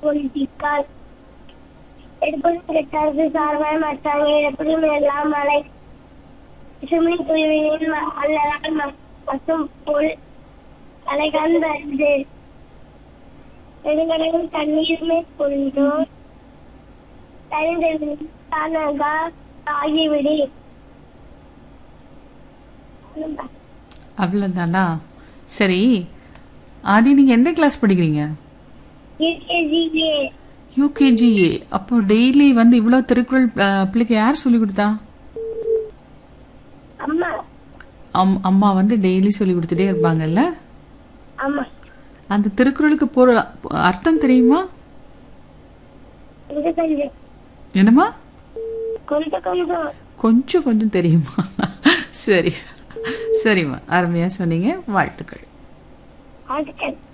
பொலிட்டிக்கால் எடுப்பதும் கெட்டாருக்கு சார்பாய் மற்றாங்க எடுப்பதும் எல்லாம் மலை சுமி குழுவினின் அல்லதால் மற்றும் பொல் அலைகான் வருது நெடுங்கடலும் தண்ணீருமே கொண்டோம் தனிதெழும் தானகா ஆகிவிடு அவ்வளோதானா சரி ஆதி நீங்க எந்த கிளாஸ் படிக்கிறீங்க யூகேஜிஏ யூகேஜிஏ அப்போ டெய்லி வந்து இவ்வளோ திருக்குறள் அஹ், பிள்ளைக்கு யார் சொல்லி கொடுத்தா அம்மா அம் அம்மா வந்து டெய்லி சொல்லி கொடுத்துட்டே இருப்பாங்கல்ல ஆமா அந்த திருக்குறளுக்கு பொருள் அர்த்தம் தெரியுமா கொஞ்சம் கொஞ்சம் என்னம்மா கொஞ்சம் கொஞ்சம் கொஞ்சம் கொஞ்சம் தெரியுமா சரி சரிம்மா அருமையாக சொன்னீங்க வாழ்த்துக்கள் அதுக்கு